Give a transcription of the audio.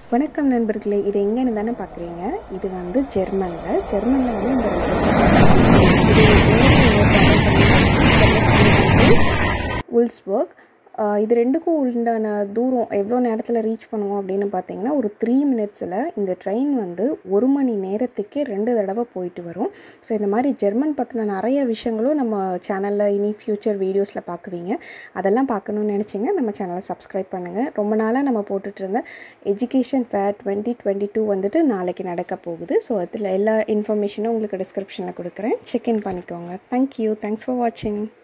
வணக்கம் நண்பர்களே இது எங்கேன்னு தானே பார்க்குறீங்க இது வந்து ஜெர்மனில் ஜெர்மனில் வந்து இந்த ரயில்வே ஸ்டேஷன் இது உல்ஸ்பர்க் இது ரெண்டுக்கும் உண்டான தூரம் எவ்வளோ நேரத்தில் ரீச் பண்ணுவோம் அப்படின்னு பார்த்தீங்கன்னா ஒரு த்ரீ மினிட்ஸில் இந்த ட்ரெயின் வந்து ஒரு மணி நேரத்துக்கே ரெண்டு தடவை போயிட்டு வரும் ஸோ இந்த மாதிரி ஜெர்மன் பற்றின நிறைய விஷயங்களும் நம்ம சேனலில் இனி ஃப்யூச்சர் வீடியோஸில் பார்க்குவீங்க அதெல்லாம் பார்க்கணுன்னு நினச்சிங்க நம்ம சேனலை சப்ஸ்கிரைப் பண்ணுங்கள் ரொம்ப நாளாக நம்ம போட்டுட்டு இருந்த education fair twenty twenty two வந்துட்டு நாளைக்கு நடக்க போகுது ஸோ அதில் எல்லா இன்ஃபர்மேஷனும் உங்களுக்கு டிஸ்கிரிப்ஷனில் கொடுக்குறேன் செக்இன் பண்ணிக்கோங்க தேங்க்யூ தேங்க்ஸ் ஃபார் வாட்சிங்